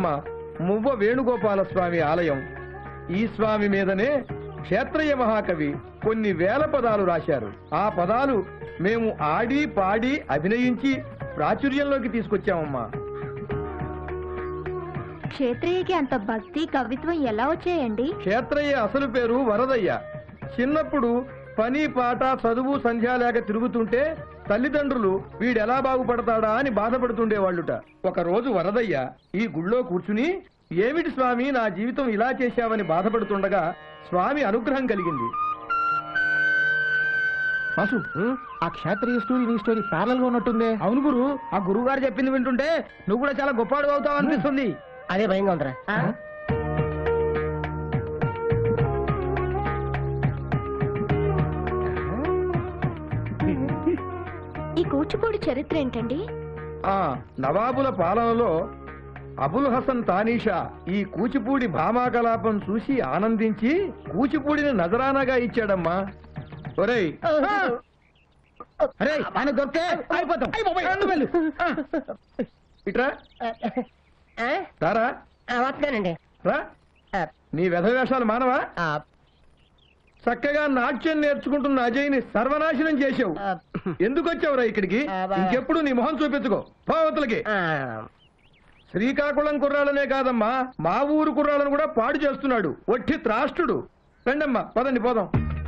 ఇదేనమ్మా మువ్వ వేణుగోపాల స్వామి ఆలయం ఈ స్వామి మీదనే క్షేత్రయ్య మహాకవి కొన్ని వేల పదాలు రాశారు ఆ పదాలు మేము ఆడి పాడి అభినయించి ప్రాచుర్యంలోకి తీసుకొచ్చామమ్మా క్షేత్రయ్యకి అంత భక్తి కవిత్వం ఎలా వచ్చాయండి క్షేత్రయ్య అసలు పేరు వరదయ్య చిన్నప్పుడు పని పాట చదువు సంధ్యా లేక తిరుగుతుంటే తల్లిదండ్రులు వీడెలా బాగుపడతాడా అని బాధపడుతుండేవాళ్ళుట ఒక రోజు వరదయ్య ఈ గుళ్ళో కూర్చుని ఏమిటి స్వామి నా జీవితం ఇలా చేశావని బాధపడుతుండగా స్వామి అనుగ్రహం కలిగింది వాసు ఆ క్షేత్రీయ స్టోరీ నీ స్టోరీ ప్యారల్ గా ఉన్నట్టుందే అవును గురు ఆ గురువు గారు చెప్పింది వింటుంటే నువ్వు కూడా చాలా గొప్పవాడు అవుతావు అనిపిస్తుంది అదే భయంగా ఉందిరా ఈ కూచిపూడి చరిత్ర ఏంటండి ఆ నవాబుల పాలనలో అబుల్ హసన్ తానీషా ఈ కూచిపూడి భామాకలాపం చూసి ఆనందించి కూచిపూడిని నజరానాగా ఇచ్చాడమ్మా ఒరేయ్ అరే ఆయన దొరికితే అయిపోతాం వెళ్ళు, వెళ్ళు. ఆ. ఇట్రా రారా వస్తున్నానండి రా నీ వ్యధవేషాలు మానవా చక్కగా నాట్యం నేర్చుకుంటున్న అజయ్ని సర్వనాశనం చేసావు ఎందుకు వచ్చావురా ఇక్కడికి ఇంకెప్పుడు నీ మొహం చూపించుకో పోవతలకి శ్రీకాకుళం కుర్రాళ్ళనే కాదమ్మా మా ఊరు కుర్రాళ్ళను కూడా పాడు చేస్తున్నాడు ఒట్టి త్రాష్టుడు రండమ్మా పదండి పోదాం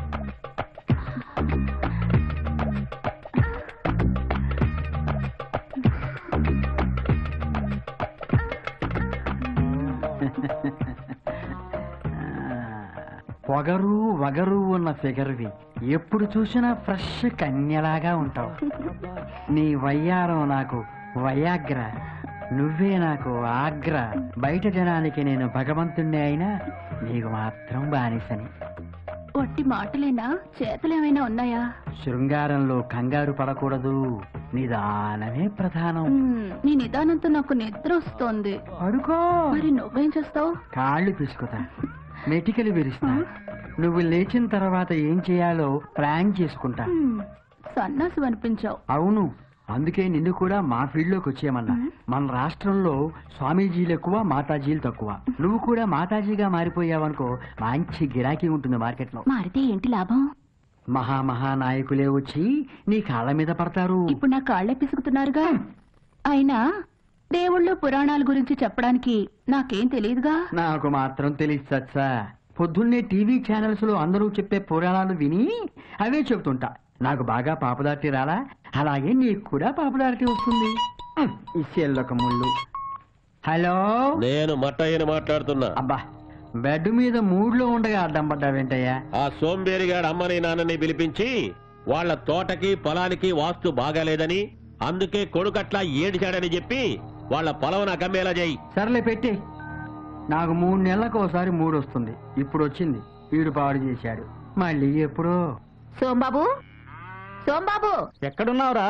పొగరు వగరు ఉన్న ఫిగర్వి ఎప్పుడు చూసినా ఫ్రెష్ కన్యలాగా ఉంటావు నీ వయ్యారం నాకు వయాగ్ర నువ్వే నాకు ఆగ్ర బయట జనానికి నేను భగవంతుణ్ణి అయినా నీకు మాత్రం బానిసని ఒట్టి మాటలేనా చేతలేమైనా ఉన్నాయా శృంగారంలో కంగారు పడకూడదు నిదానమే ప్రధానం మ్మ్, నీ నిదానంతో నాకు నిద్ర వస్తోంది అడుకో మరి నువ్వేం చేస్తావు కాళ్ళు పిసుకుతా మెటికలు విరుస్తా నువ్వు లేచిన తర్వాత ఏం చేయాలో ప్లాన్ చేసుకుంటా సన్నాసు అనిపించావు అవును అందుకే నిన్ను కూడా మా ఫీల్డ్ లోకి వచ్చేయమన్నా మన రాష్ట్రంలో స్వామీజీలు ఎక్కువ మాతాజీలు తక్కువ నువ్వు కూడా మాతాజీగా మారిపోయావనుకో మంచి గిరాకీ ఉంటుంది మార్కెట్లో మారితే ఏంటి లాభం మహా మహా నాయకులే వచ్చి నీ కాళ్ళ మీద పడతారు ఇప్పుడు నా కాళ్ళే పిసుకుతున్నారుగా అయినా దేవుళ్ళు పురాణాల గురించి చెప్పడానికి నాకేం తెలియదుగా నాకు మాత్రం తెలియదు సచ్చా పొద్దున్నే టీవీ ఛానల్స్ లో అందరూ చెప్పే పురాణాలు విని అవే చెబుతుంటా నాకు బాగా పాపదార్టి రాలా అలాగే నీకు కూడా పాపదార్టి వస్తుంది ఉమ్, ఈ సెల్లొక ముళ్ళు హలో నేను మట్టయ్యని మాట్లాడుతున్నా అబ్బా బెడ్ మీద మూడ్లో ఉండగా అడ్డం పడ్డావేంటయ్యా ఆ సోంబేరిగాడు అమ్మని నాన్నని పిలిపించి వాళ్ళ తోటకి పొలానికి వాస్తు బాగాలేదని అందుకే కొడుకట్లా ఏడిచాడని చెప్పి వాళ్ళ పొలం నాకు అమ్మేలా చేయి సర్లే పెట్టి నాకు మూడు నెలలకు ఒకసారి మూడు వస్తుంది ఇప్పుడు వచ్చింది వీడు పాడు చేశాడు మళ్ళీ ఎప్పుడో సోంబాబు సోంబాబు ఎక్కడున్నావురా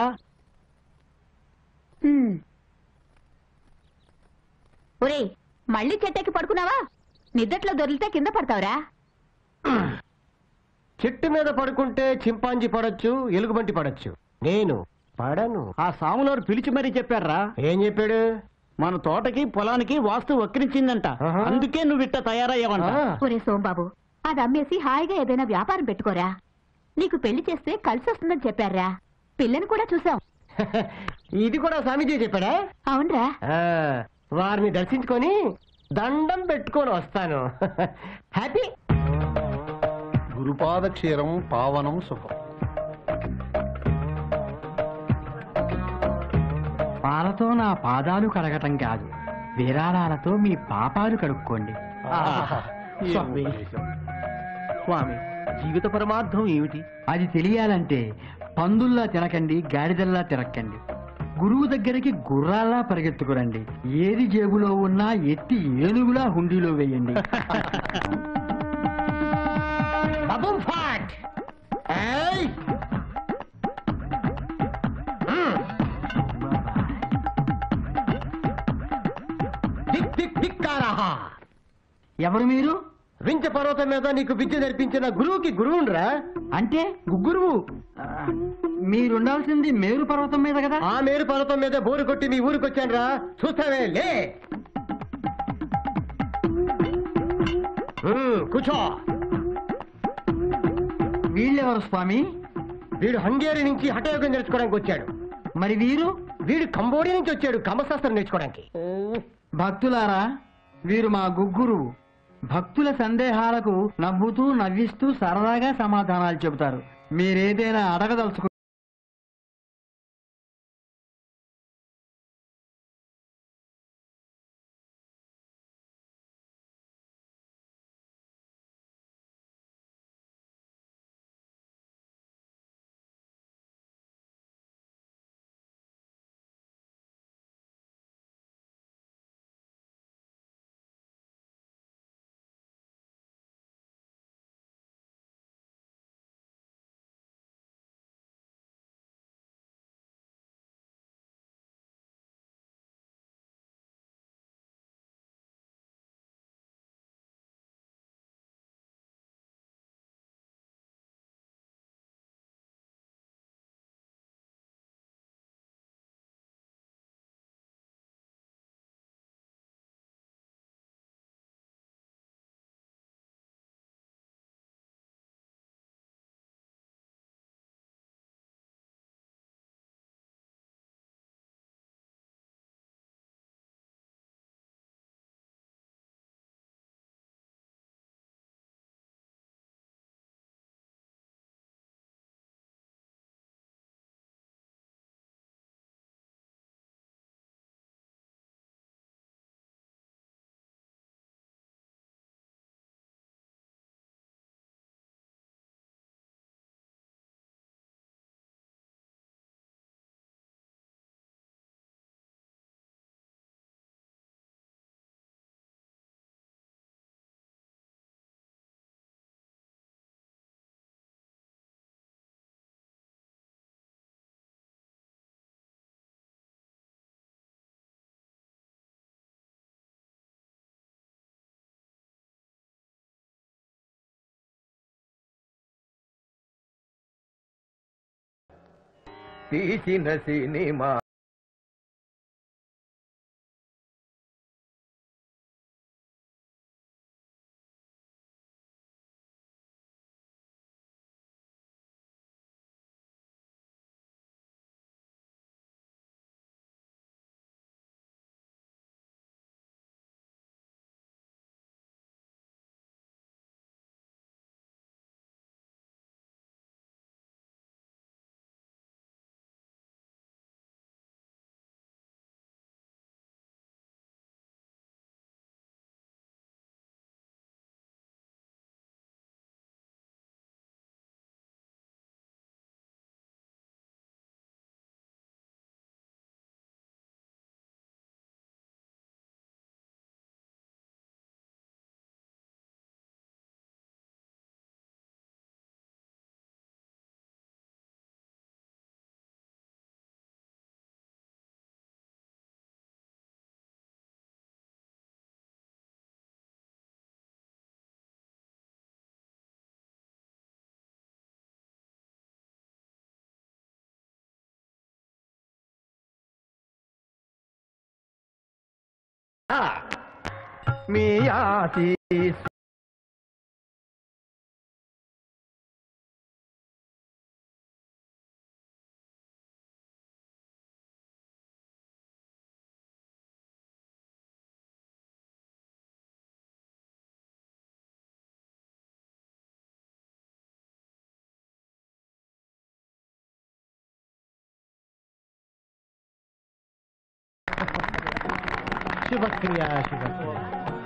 ఒరే మళ్ళీ చెట్టెక్కి పడుకున్నావా నిద్దట్లో దొరికితే కింద పడతావురా చెట్టు మీద పడుకుంటే చింపాంజీ పడొచ్చు ఎలుగుబంటి పడొచ్చు నేను పడను ఆ సాములోరు పిలిచి మరీ చెప్పారా ఏం చెప్పాడు మన తోటకి పొలానికి వాస్తు వక్రించిందంట అందుకే నువ్వు ఇట్ట తయారయ్యావంట ఒరే సోంబాబు అది అమ్మేసి హాయిగా ఏదైనా వ్యాపారం పెట్టుకోరా నీకు పెళ్లి చేస్తే కలిసి వస్తుందని చెప్పారా పిల్లని కూడా చూసాం ఇది కూడా స్వామీజీ చెప్పాడా అవునరా ఆ, వారిని దర్శించుకొని దండం పెట్టుకొని వస్తాను హ్యాపీ గురుపాద క్షీరం పావనం సుఖం పాలతో నా పాదాలు కడగటం కాదు విరాళాలతో మీ పాపాలు కడుక్కోండి స్వామి స్వామి జీవిత పరమార్థం ఏమిటి అది తెలియాలంటే పందుల్లా తినకండి గాడిదల్లా తిరక్కండి గురువు దగ్గరికి గుర్రాల్లా పరిగెత్తుకురండి ఏది జేబులో ఉన్నా ఎత్తి ఏనుగులా హుండీలో వేయండి బబుల్ ఫాట్ ఏయ్! మ్మ్. దిక్ దిక్ దిక్కారహ. ఎవరు మీరు వించ పర్వతం మీద నీకు విద్య నేర్పించిన గురువుకి గురువుండ్రా అంటే గుగ్గురువు ఆ, మీరుండాల్సింది మేరు పర్వతం మీద కదా ఆ మేరు పర్వతం మీద బోరు కొట్టి మీ ఊరికి వచ్చానురా చూస్తావే లే హ్మ్, కూర్చో వీళ్ళెవరు స్వామి వీడు హంగేరి నుంచి హఠయోగం నేర్చుకోవడానికి వచ్చాడు మరి వీరు వీడు కంబోడియా నుంచి వచ్చాడు కమశాస్త్రం నేర్చుకోవడానికి భక్తులారా వీరు మా గుగ్గురు భక్తుల సందేహాలకు నవ్వుతూ నవ్విస్తూ సరదాగా సమాధానాలు చెబుతారు మీరేదైనా అడగదలుచుకు తీసిన సినిమా మీ ఆశీస్ శుభక్రియ శుభక్రియ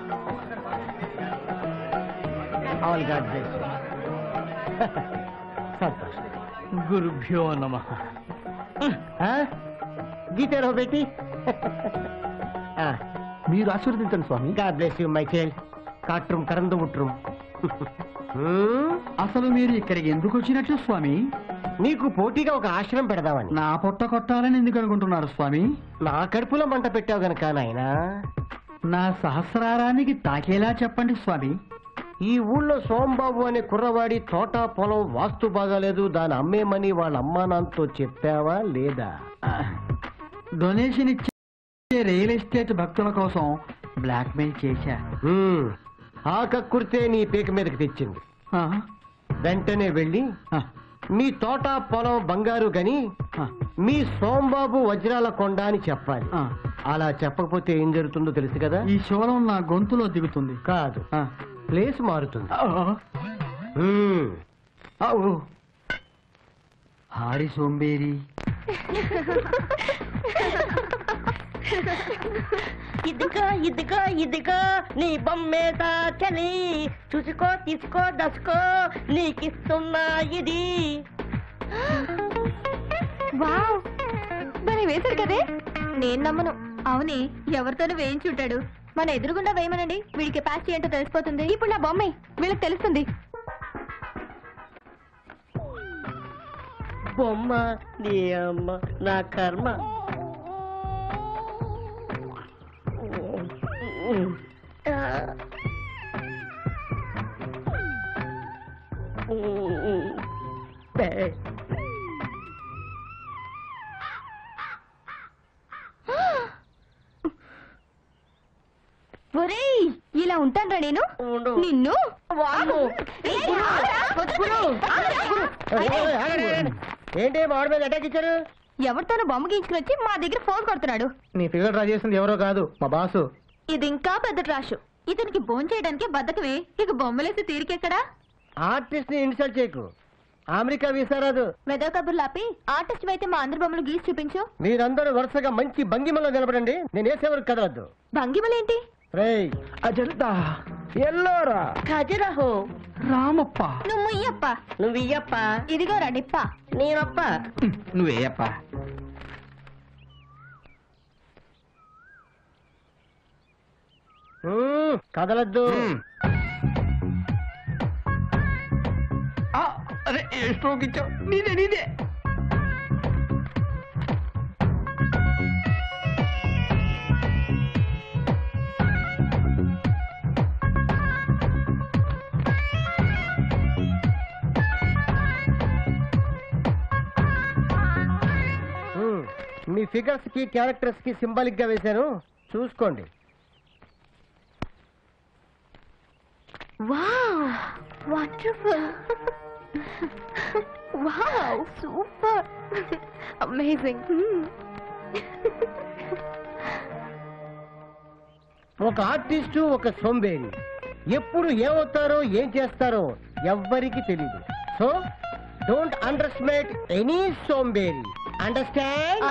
ఆల్ గాడ్ బ్లెస్ సంతోషం గురుభ్యో నమ గీతారో బేటి మీరు ఆశీర్వదించండి స్వామి God bless you my child కాట్rum కరందు ఉట్rum అసలు మీరు ఇక్కడికి ఎందుకు వచ్చినట్లు స్వామి నీకు పోటీగా ఒక ఆశ్రమం పెడదామని నా పొట్ట కొట్టాలని ఎందుకు అనుకుంటున్నారు స్వామి నా కడుపులో మంట పెట్టావు గనక నాయనా నా సహస్రారానికి తాకేలా చెప్పండి స్వామి ఈ ఊళ్ళో సోంబాబు అనే కుర్రవాడి తోట పొలం వాస్తు బాగాలేదు దాని అమ్మేమని వాళ్ళ అమ్మా నాన్నతో చెప్పావా లేదా డొనేషన్ ఇచ్చే రియల్ ఎస్టేట్ భక్తుల కోసం బ్లాక్మెయిల్ చేశా హ్మ్. ఆ కక్కుర్తే నీ పీక మీదకి తెచ్చింది ఆ, వెంటనే వెళ్ళి ఆ, మీ తోట పొలం బంగారు గని ఆ, మీ సోంబాబు వజ్రాల కొండ అని చెప్పాలి ఆ. అలా చెప్పకపోతే ఏం జరుగుతుందో తెలుసు కదా ఈ శూలం నా గొంతులో దిగుతుంది కాదు ఆ, ప్లేస్ మారుతుంది ఆ, మ్మ్. ఆ, ఓ. హారి సోంబేరి ఇదిగో ఇదిగో ఇదిగో నీ బొమ్మేత చలి చూసుకో తీసుకో దసుకో నీకిస్తున్నా ఇది వావ్ మరి వేశారు కదే నేను నమ్మను అవునే ఎవరితోనూ వేయించుంటాడు మన ఎదురుగుండా వేయమనండి వీడి కెపాసిటీ ఏంటో తెలిసిపోతుంది ఇప్పుడు నా బొమ్మే వీళ్ళకి తెలుస్తుంది బొమ్మ నీ అమ్మ నా కర్మ ఒరేయ్ ఇలా ఉంటానురా నేను ఉండు. నిన్ను వాము. ఏయ్, ఆగరా? ఆగరా? ఏయ్, ఆగండి, ఆగండి. ఏంటి మామిడి మీద అటాక్ ఇచ్చారు ఎవరితోనూ బొమ్మ గీయించుకుని వచ్చి మా దగ్గర ఫోన్ కొడుతున్నాడు నీ ఫిగర్ డ్రా చేసింది ఎవరో కాదు మా బాసు ఇది ఇంకా పెద్ద ట్రాష్ ఇతనికి బోన్ చేయడానికి బద్దకవే ఇక బొమ్మలేసి తీరికెక్కడా ఆర్టిస్ట్ ని ఇన్సల్ట్ చేయకు అమెరికా వీసా రాదు మెదో కబుర్లు ఆపి ఆర్టిస్ట్ అయితే మా అందరి బొమ్మలు గీసి చూపించు మీరందరూ వరుసగా మంచి భంగిమలో నిలబడండి నేను వేసేవరకు కదలద్దు భంగిమలేంటి రేయ్ అజంతా ఎల్లోరా ఖజురహో రామప్ప నువ్వు ముయ్యప్ప నువ్వు ఇయ్యప్ప ఇదిగో రండిప్ప నేనప్ప నువ్వేయప్ప మ్మ్, కదలద్దు అరే స్ట్రోక్ ఇచ్చావు నీదే నీదే మ్మ్, మీ ఫిగర్స్ కి క్యారెక్టర్స్ కి సింబాలిక్ గా వేశాను చూసుకోండి wow wonderful wow super amazing ఒక ఆర్టిస్టు ఒక సోంబేరి ఎప్పుడు ఏమవుతారో ఏం చేస్తారో ఎవ్వరికి తెలియదు సో డోంట్ అండర్స్టిమేట్ ఎనీ సోంబేరి అండర్స్టాండ్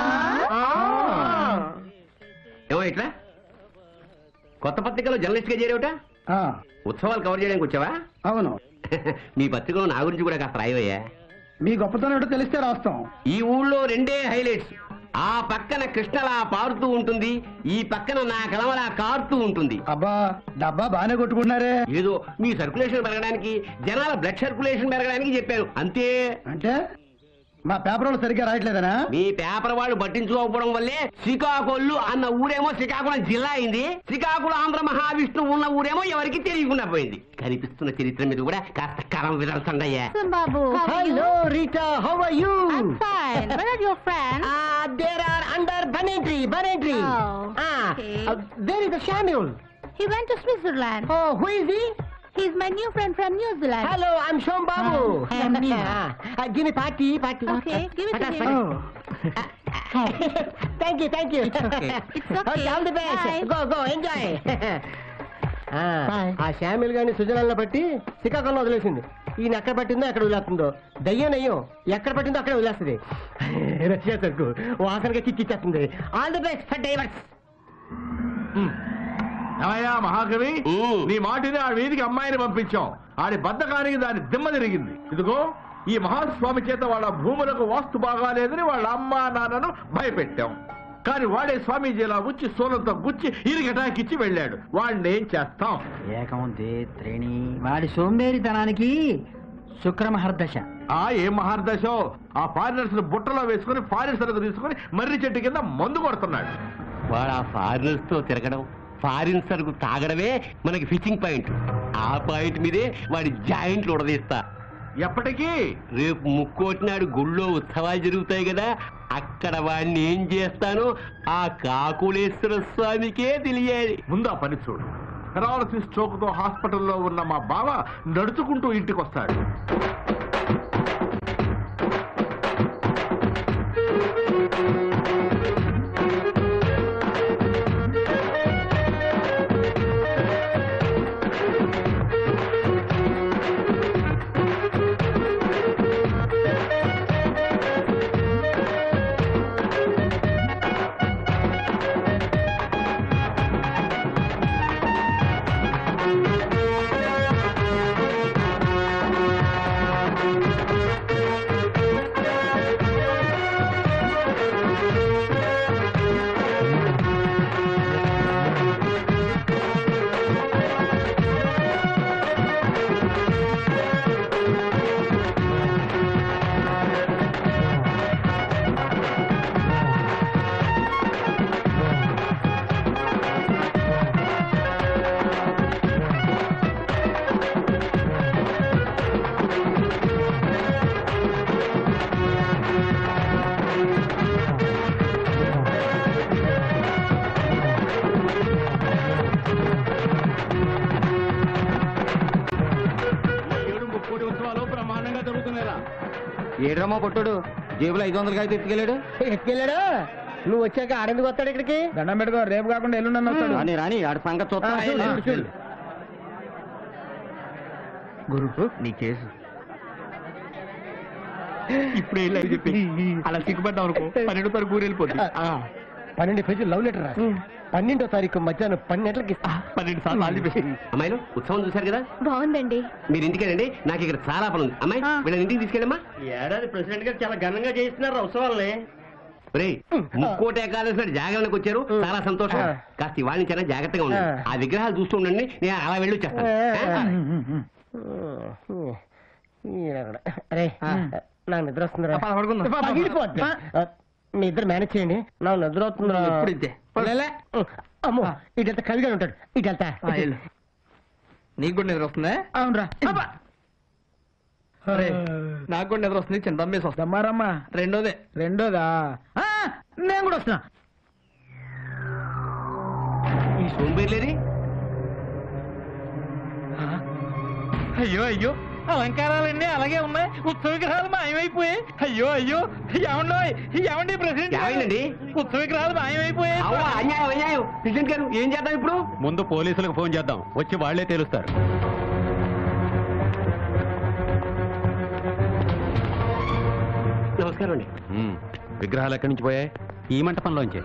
ఏమో ఇట్లా కొత్త పత్రికలో జర్నలిస్ట్ గా చేరేవట ఉత్సవాలు కవర్ చేయడానికి వచ్చావా అవును మీ పత్రికలో నా గురించి కూడా కాస్త రాయవయ్యా మీ గొప్పతనం ఏంటో తెలిస్తే రాస్తాం ఈ ఊళ్ళో రెండే హైలైట్స్ ఆ పక్కన కృష్ణలా పారుతూ ఉంటుంది ఈ పక్కన నా కలవలా కారుతూ ఉంటుంది అబ్బా డబ్బా బాగానే కొట్టుకుంటున్నారే ఏదో మీ సర్క్యులేషన్ పెరగడానికి జనాల బ్లడ్ సర్క్యులేషన్ పెరగడానికి చెప్పాను అంతే అంటే మా పేపర్ వాళ్ళు సరిగ్గా రాయట్లేదనా మీ పేపర్ వాళ్ళు పట్టించుకోకపోవడం వల్లే శ్రీకాకుళం అన్న ఊరేమో శ్రీకాకుళం జిల్లా అయింది శ్రీకాకుళం ఆంధ్ర మహావిష్ణువు ఉన్న ఊరేమో ఎవరికి తెలియకుండా పోయింది కనిపిస్తున్న చరిత్ర మీద కూడా కాస్త కరం విదల్చండయ్యా బాబు hello Rita how are you fine. Where are your friends? There are under banyan tree banyan tree Oh, okay. There is the Samuel He went to Switzerland. Oh who is he He's my new friend from New Zealand. Hello I'm Shom Babu Ah, and me. Give me party party Okay, give it to him. Thank you thank you It's okay. All the best Bye. Go go enjoy ఆ శామిల్ గాని సుజనాల్లో బట్టి శ్రీకాకుళంలో వదిలేసింది ఈయన ఎక్కడ పట్టిందో ఎక్కడ వదిలేస్తుందో దయ్యం నయ్యం ఎక్కడ పట్టిందో అక్కడ వదిలేస్తుంది రష్యా సరుకు వాసనగా చిక్కిచ్చేస్తుంది all the best for divers ఏమయ్యా మహాకవి ఉమ్. నీ మాటిని ఆ వీధికి అమ్మాయిని పంపించాం ఆడి బద్దకానికి దాని దిమ్మ తిరిగింది ఇదిగో ఈ మహాస్వామి చేత వాళ్ళ భూములకు వాస్తు బాగాలేదని వాళ్ళ అమ్మ నాన్నను భయపెట్టాం కానీ వాడే స్వామీజీలా ఉచ్చి సోలంతో గుచ్చి ఇరిగటాకిచ్చి వెళ్ళాడు వాడిని ఏం చేస్తాం ఏకం దే త్రేణి వాడి సోంబేరితనానికి శుక్రమహర్దశ ఆ ఏ మహార్దశో ఆ ఫారినర్స్ బుట్టలో వేసుకుని ఫారిన్ సరుకు తీసుకుని మర్రి చెట్టు కింద మందు కొడుతున్నాడు వాడు ఆ ఫారినర్స్ తో తిరగడం ఫారిన్ సరుకు తాగడమే మనకి ఫిషింగ్ పాయింట్ ఆ పాయింట్ మీదే వాడి జాయింట్లు ఉడదీస్తా ఎప్పటికీ రేపు ముక్కోటినాడు గుళ్ళో ఉత్సవాలు జరుగుతాయి కదా అక్కడ వాడిని ఏం చేస్తానో ఆ కాకులేశ్వర స్వామికే తెలియాలి ముందా పని చూడు పెరాలసిస్ స్ట్రోక్ తో హాస్పిటల్లో ఉన్న మా బావ నడుచుకుంటూ ఇంటికి వస్తాడు ఏడు ముక్కోటి ఉత్సవాలు బ్రహ్మాండంగా జరుగుతున్నాయిరా ఏడ్రమ్మా పొట్టుడు జేబులో ఐదు వందలకి అయితే ఎత్తుకెళ్ళాడు ఎత్తుకెళ్ళాడు నువ్వు వచ్చాక ఆడెందుకు వస్తాడు ఇక్కడికి దండం పెట్టుకో రేపు కాకుండా ఎల్లుండి వస్తాడు రాని రాని ఆడి సంగతి చూస్తా ఆ, చూడు, చూడు, చూడు. గురు నీ కేసు ఇప్పుడు వెళ్ళి చెప్పి అలా సిగ్గుపడ్డావు అనుకో పన్నెండు తారీఖు ఊరు వెళ్ళిపోద్ది ఆ, పన్నెండు పేజీలు లవ్ లెటర్ రాసి పన్నెండో తారీఖు మధ్యాహ్నం పన్నెండుకి ఇస్తా పన్నెండు సార్లు ఆల్ ది బెస్ట్. అమ్మాయిలు ఉత్సవం చూశారు కదా బాగుందండి మీరు ఇంటికేనండి నాకు ఇక్కడ చాలా పని ఉంది అమ్మాయి వీళ్ళని ఇంటికి తీసుకెళ్ళమ్మా ఈ ఏడాది ప్రెసిడెంట్ గారు చాలా ఘనంగా చేస్తున్నారు ఉత్సవాలని రే ముక్కోటి ఏకాదశి నాడు జాగరణకు వచ్చారు చాలా సంతోషం కాస్త ఇవాళ నుంచి అయినా జాగ్రత్తగా ఉండండి ఆ విగ్రహాలు చూస్తూ ఉండండి నేను అలా వెళ్ళి వచ్చేస్తాను అరే నాకు నిద్ర వస్తుందిరా పద, పడుకుందాం. పగిలిపోద్ది. ఆ, మీ ఇద్దరు మేనేజ్ చేయండి నాకు నిద్ర వస్తుందిరా ఎప్పుడు ఇంతే. లేలే. అమ్మో ఇటు వెళ్తే కవిగా ఉంటాడు ఇటు వెళ్తా ఆ, వెళ్ళు. నీకు కూడా నిద్ర వస్తుందా అవునరా అరే నాకు కూడా నిద్ర వస్తుంది చిన్న దమ్మేసి వస్తా దమ్మారమ్మా రెండోదే రెండోదా ఆ, నేను కూడా వస్తున్నా ఈ సోంబేర్లేరి అయ్యో అయ్యో అలంకారాలన్నీ అలాగే ఉన్నాయి ఉత్సవ విగ్రహాలు మాయమైపోయాయి అయ్యో అయ్యో ఏమండో ఏమండి ప్రెసిడెంట్ గారు? ఏమైందండి ఉత్సవ విగ్రహాలు మాయమైపోయాయి అవ్వ అన్యాయం అన్యాయం ప్రెసిడెంట్ గారు ఏం చేద్దాం ఇప్పుడు ముందు పోలీసులకు ఫోన్ చేద్దాం వచ్చి వాళ్లే తేలుస్తారు నమస్కారం అండి విగ్రహాలు ఎక్కడి నుంచి పోయాయి ఈ మంటపంలోంచి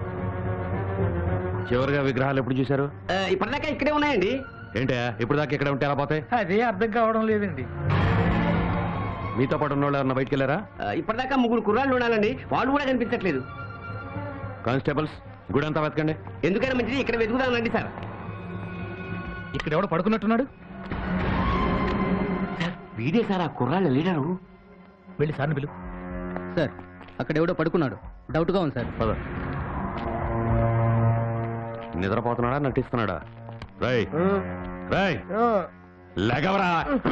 చివరిగా విగ్రహాలు ఎప్పుడు చూశారు ఆ, ఇప్పటిదాకా ఇక్కడే ఉన్నాయండి ఏంటా ఇప్పుడు దాకా ఇక్కడ ఉంటే ఎలా పోతాయి అదే అర్థం కావడం లేదండి మీతో పాటు ఉన్న వాళ్ళు ఎవరన్నా బయటికి వెళ్ళారా ఆ, ఇప్పటిదాకా ముగ్గురు కుర్రాళ్ళు ఉండాలండి వాళ్ళు కూడా కనిపించట్లేదు కానిస్టేబుల్స్ గుడి అంతా వెతకండి ఎందుకైనా మంచిది ఇక్కడ వెతుకుదానండి సార్ ఇక్కడ ఎవడో పడుకున్నట్టున్నాడు వీడే సార్ ఆ కుర్రాళ్ళ లీడరు వెళ్ళి సార్ని పిలు సార్ అక్కడ ఎవడో పడుకున్నాడు డౌట్ గా ఉంది సార్ పద నిద్రపోతున్నాడా నటిస్తున్నాడా రై రై లెగవరా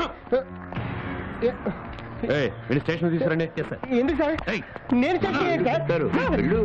ఏయ్, వీడి స్టేషన్ తీసుకురండి ఎందుకు సార్ ఏయ్, నేను చెప్పేది సార్ ఇద్దరు, వెళ్ళు.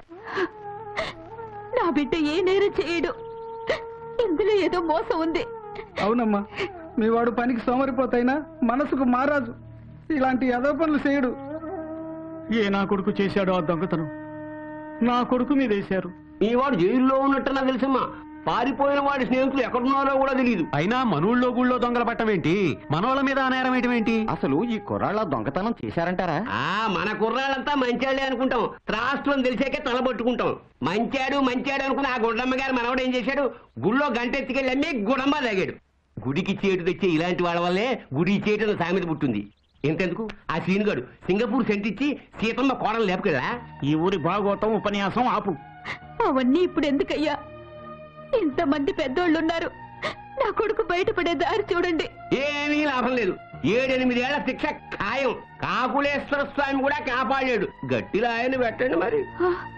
నా బిడ్డ ఏ నేరం చేయడు ఇందులో ఏదో మోసం ఉంది అవునమ్మా మీ వాడు పనికి సోమరిపోతైనా మనసుకు మారాజు ఇలాంటి యదో పనులు చేయడు ఏ నా కొడుకు చేశాడో ఆ దొంగతనం నా కొడుకు మీద వేశారు ఈ వాడు జైల్లో ఉన్నట్టు నాకు తెలుసమ్మా పారిపోయిన వాడి స్నేహితులు ఎక్కడున్నారో కూడా తెలియదు అయినా మనూళ్ళో గుళ్ళో దొంగల పట్టం ఏంటి మనోళ్ళ మీద నేరం ఏంటి అసలు ఈ కుర్రాళ్ళ దొంగతనం చేశారంటారా ఆ మన కుర్రాళ్ళంతా మంచాడే అనుకుంటాం త్రాస్తులని తెలిసాకే తలబట్టుకుంటాం మంచాడు మంచాడు అనుకుని ఆ గుడ్డమ్మ గారు మనవడు ఏం చేశాడు గుళ్ళో గంట ఎత్తుకెళ్ళి అమ్మి గుడమ్మ తాగాడు గుడికి చేటు తెచ్చే ఇలాంటి వాళ్ళ వల్లే గుడి చేటు సామెత పుట్టింది ఎంతెందుకు ఆ సీనుగాడు సింగపూర్ సెంట్ ఇచ్చి సీతమ్మ కోడలు లేపుకెళ్ళా ఈ ఊరి భాగవతం ఉపన్యాసం ఆపు అవన్నీ ఇప్పుడు ఎందుకయ్యా ఇంతమంది పెద్దోళ్ళు ఉన్నారు నా కొడుకు బయటపడే దారి చూడండి ఏమీ లాభం లేదు ఏడెనిమిదేళ్ల శిక్ష ఖాయం కాకులేశ్వర స్వామి కూడా కాపాడాడు గట్టిలో ఆయన పెట్టండి మరి ఆ,